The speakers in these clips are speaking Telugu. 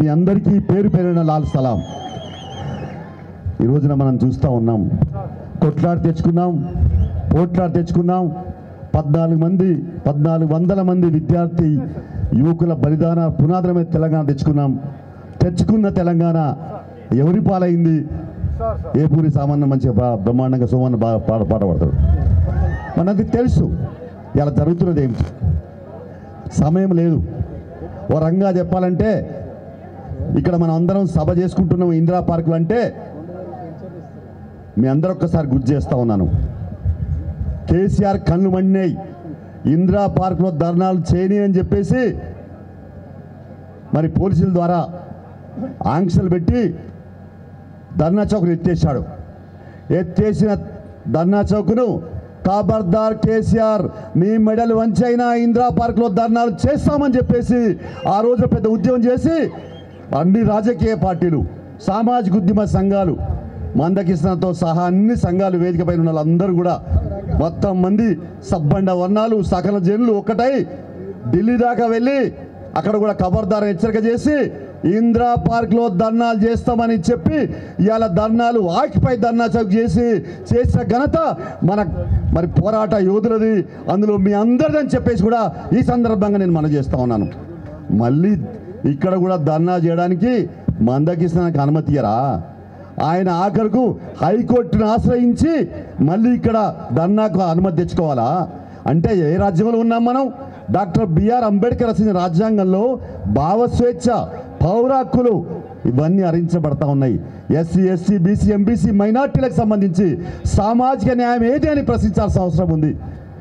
అందరికీ పేరు పేరున లాల్ సలాం ఈ రోజున మనం చూస్తూ ఉన్నాం కొట్లాడి తెచ్చుకున్నాం పోట్లాడి తెచ్చుకున్నాం పద్నాలుగు మంది పద్నాలుగు వందల మంది విద్యార్థి యువకుల బలిదాన పునాదుల తెలంగాణ తెచ్చుకున్నాం తెచ్చుకున్న తెలంగాణ ఎవరి పాలైంది ఏ పూరి సామాన్య మంచిగా బా బ్రహ్మాండంగా సోమన్న బాగా పాట పాట పాడతాడు మనది తెలుసు ఇలా జరుగుతున్నది ఏమిటి సమయం లేదు ఓ రంగా చెప్పాలంటే ఇక్కడ మనం అందరం సభ చేసుకుంటున్నాం ఇందిరా పార్కులు అంటే మీ అందరూ ఒక్కసారి గుర్తు చేస్తా ఉన్నాను కేసీఆర్ కళ్ళు మండినాయి ఇందిరా పార్కులో ధర్నాలు చేయని అని చెప్పేసి మరి పోలీసుల ద్వారా ఆంక్షలు పెట్టి ధర్నా చౌక్ను ఎత్తేసాడు ఎత్తేసిన ధర్నా చౌక్ను ఖబర్దార్ కేసీఆర్ నీ మెడలు వంచైనా ఇందిరా పార్క్లో ధర్నాలు చేస్తామని చెప్పేసి ఆ రోజు పెద్ద ఉద్యమం చేసి అన్ని రాజకీయ పార్టీలు సామాజిక ఉద్యమ సంఘాలు మందకృష్ణతో సహా అన్ని సంఘాలు వేదిక పైన ఉన్న వాళ్ళందరూ కూడా మొత్తం మంది సబ్బండ వర్ణాలు సకల జనులు ఒక్కటై ఢిల్లీ దాకా వెళ్ళి అక్కడ కూడా ఖబర్దార్ హెచ్చరిక చేసి ఇందిరా పార్క్ లో ధర్నాలు చేస్తామని చెప్పి ఇవాళ ధర్నాలు ఆకిపై ధర్నా చౌక్ చేసి చేసిన ఘనత మన మరి పోరాట యోధులది అందులో మీ అందరిదని చెప్పేసి కూడా ఈ సందర్భంగా నేను మనం చేస్తా ఉన్నాను మళ్ళీ ఇక్కడ కూడా ధర్నా చేయడానికి మందకిస్తానికి అనుమతి ఇయ్యరా ఆయన ఆఖరుకు హైకోర్టును ఆశ్రయించి మళ్ళీ ఇక్కడ ధర్నాకు అనుమతి తెచ్చుకోవాలా అంటే ఏ రాజ్యంలో ఉన్నాం మనం డాక్టర్ బిఆర్ అంబేద్కర్ రచించిన రాజ్యాంగంలో భావస్వేచ్ఛ పౌర హక్కులు ఇవన్నీ హరించబడతా ఉన్నాయి ఎస్సీ ఎస్సీ బీసీ ఎంబీసీ మైనార్టీలకు సంబంధించి సామాజిక న్యాయం ఏది అని ప్రశ్నించాల్సిన అవసరం ఉంది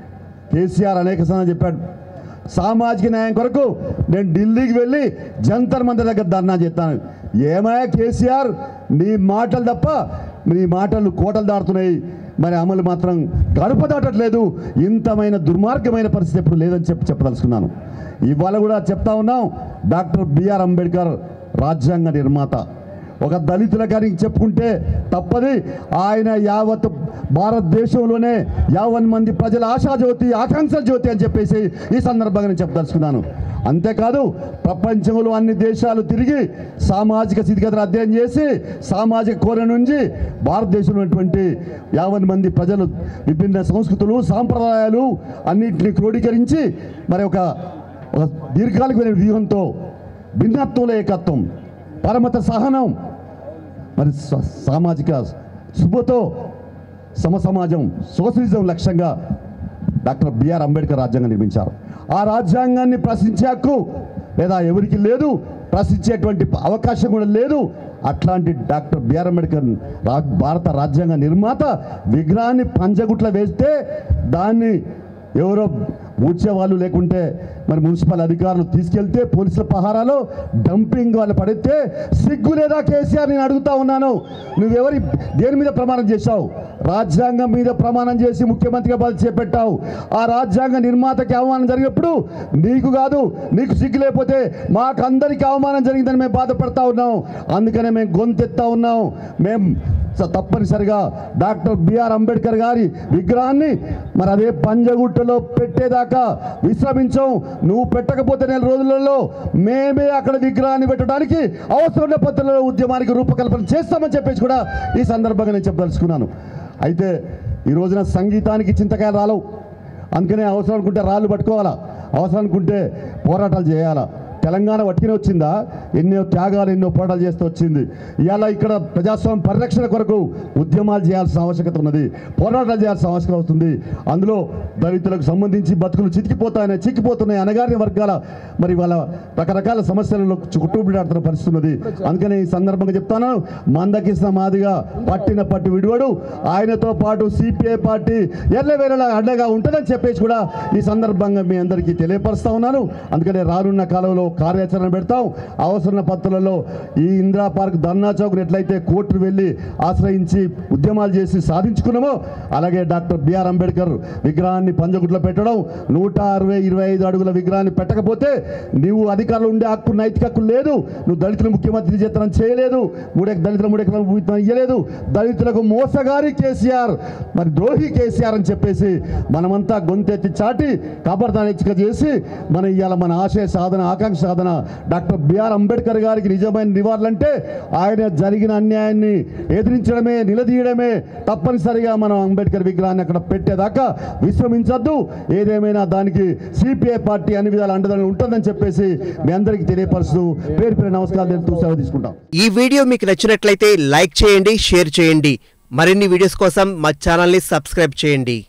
కేసీఆర్ అనేక సార్లు చెప్పాడు సామాజిక న్యాయం కొరకు నేను ఢిల్లీకి వెళ్ళి జంతర్ మంతర్ దగ్గర ధర్నా చేస్తాను ఏమయ్యా కేసీఆర్ నీ మాటలు తప్ప నీ మాటలు కోటలు దాటుతున్నాయి మరి అమలు మాత్రం గడప దాటట్లేదు ఇంతమైన దుర్మార్గమైన పరిస్థితి ఎప్పుడు లేదని చెప్పి చెప్పదలుచుకున్నాను ఇవాళ కూడా చెప్తా ఉన్నాం డాక్టర్ బిఆర్ అంబేద్కర్ రాజ్యాంగ నిర్మాత ఒక దళితుల కానీ చెప్పుకుంటే తప్పది ఆయన యావత్ భారతదేశంలోనే యావన్ మంది ప్రజల ఆశాజ్యోతి ఆకాంక్ష జ్యోతి అని చెప్పేసి ఈ సందర్భంగా నేను చెప్పదలుచుకున్నాను అంతేకాదు ప్రపంచంలో అన్ని దేశాలు తిరిగి సామాజిక స్థితిగతులు అధ్యయనం చేసి సామాజిక కోర నుంచి భారతదేశంలో ఉన్నటువంటి యావన్ మంది ప్రజలు విభిన్న సంస్కృతులు సాంప్రదాయాలు అన్నింటినీ క్రోడీకరించి మరి ఒక ఒక దీర్ఘకాలికమైన వ్యూహంతో భిన్నత్వంలో ఏకత్వం పరమత సహనం మరి స- సామాజిక శుభతో సమసమాజం సోషలిజం లక్ష్యంగా డాక్టర్ బిఆర్ అంబేద్కర్ రాజ్యాంగం నిర్మించారు ఆ రాజ్యాంగాన్ని ప్రశ్నించే హక్కు లేదా ఎవరికి లేదు ప్రశ్నించేటువంటి అవకాశం కూడా లేదు అట్లాంటి డాక్టర్ బిఆర్ అంబేద్కర్ రా భారత రాజ్యాంగ నిర్మాత విగ్రహాన్ని పంచగుట్ల వేస్తే దాన్ని ఎవరో ఊడ్చేవాళ్ళు లేకుంటే మరి మున్సిపల్ అధికారులు తీసుకెళ్తే పోలీసుల పహారాలో డంపింగ్ వాళ్ళు పడితే సిగ్గు లేదా కేసీఆర్ నేను అడుగుతా ఉన్నాను నువ్వెవరి దేని మీద ప్రమాణం చేశావు రాజ్యాంగం మీద ప్రమాణం చేసి ముఖ్యమంత్రిగా బాధ్యత చేపట్టావు ఆ రాజ్యాంగ నిర్మాతకి అవమానం జరిగినప్పుడు నీకు కాదు నీకు సిగ్గు లేకపోతే మాకందరికీ అవమానం జరిగిందని మేము బాధపడతా ఉన్నాం అందుకనే మేము గొంతెత్తా ఉన్నాం మేము స- తప్పనిసరిగా డాక్టర్ బిఆర్ అంబేద్కర్ గారి విగ్రహాన్ని మరి అదే పంజగుట్టలో పెట్టేదాకా విశ్రమించం నువ్వు పెట్టకపోతే నెల రోజులలో మేమే అక్కడ విగ్రహాన్ని పెట్టడానికి అవసరమైన పద్ధతిలో ఉద్యమానికి రూపకల్పన చేస్తామని చెప్పేసి కూడా ఈ సందర్భంగా నేను చెప్పదలుచుకున్నాను అయితే ఈ రోజున సంగీతానికి చింతకాయలు రాలవు అందుకనే అవసరం అనుకుంటే రాళ్ళు పట్టుకోవాలా అవసరం అనుకుంటే పోరాటాలు చేయాలా తెలంగాణ వట్టినే వచ్చిందా ఎన్నో త్యాగాలు ఎన్నో పోరాటాలు చేస్తూ వచ్చింది ఇవాళ ఇక్కడ ప్రజాస్వామ్య పరిరక్షణ కొరకు ఉద్యమాలు చేయాల్సిన ఆవశ్యకత ఉన్నది పోరాటాలు చేయాల్సిన ఆవశ్యకత అవుతుంది అందులో దళితులకు సంబంధించి బతుకులు చితికిపోతాయని చిక్కిపోతున్నాయి అనగారిన వర్గాల మరి వాళ్ళ రకరకాల సమస్యలలో చుట్టుముట్టాడుతున్న పరిస్థితి ఉన్నది అందుకని ఈ సందర్భంగా చెప్తాను మందకృష్ణ మాదిగా పట్టిన పట్టు విడివాడు ఆయనతో పాటు సిపిఐ పార్టీ ఎర్లవేళలా అండగా ఉంటుందని చెప్పేసి కూడా ఈ సందర్భంగా మీ అందరికీ తెలియపరుస్తా ఉన్నాను అందుకనే రానున్న కాలంలో కార్యాచరణ పెడతాం అవసరమైన పత్రులలో ఈ ఇందిరా పార్క్ ధర్నా చౌక్ ఎట్లయితే కోర్టు వెళ్ళి ఆశ్రయించి ఉద్యమాలు చేసి సాధించుకున్నామో అలాగే డాక్టర్ బిఆర్ అంబేద్కర్ విగ్రహాన్ని పంజగుట్లో పెట్టడం నూట అరవై ఇరవై ఐదు అడుగుల విగ్రహాన్ని పెట్టకపోతే నీవు అధికారులు ఉండే హక్కు నైతిక హక్కు లేదు నువ్వు దళితులు ముఖ్యమంత్రి చేతనం చేయలేదు మూడే దళితుల మూడెకరం భూమిత్వం ఇయ్యలేదు దళితులకు మోసగారి కేసీఆర్ మరి ద్రోహి కేసీఆర్ అని చెప్పేసి మనమంతా గొంతెత్తి చాటి కాపర్దానిచ్చిక చేసి మన ఇవాళ మన ఆశయ సాధన ఆకాంక్ష సాధన డాక్టర్ బిఆర్ అంబేద్కర్ గారికి నిజమైన నివాళులంటే ఆయన జరిగిన అన్యాయాన్ని ఎదిరించడమే నిలదీయడమే తప్పనిసరిగా మనం అంబేద్కర్ విగ్రహాన్ని అక్కడ పెట్టేదాకా విశ్రమించద్దు ఏదేమైనా దానికి సిపిఐ పార్టీ అన్ని విధాలు అండదని ఉంటుందని చెప్పేసి మీ అందరికీ తెలియపరుస్తూ పేరు పేరు నమస్కారాలు తెలుపుతూ సెలవు తీసుకుంటాం ఈ వీడియో మీకు నచ్చినట్లయితే లైక్ చేయండి షేర్ చేయండి మరిన్ని వీడియోస్ కోసం మా ఛానల్ని సబ్స్క్రైబ్ చేయండి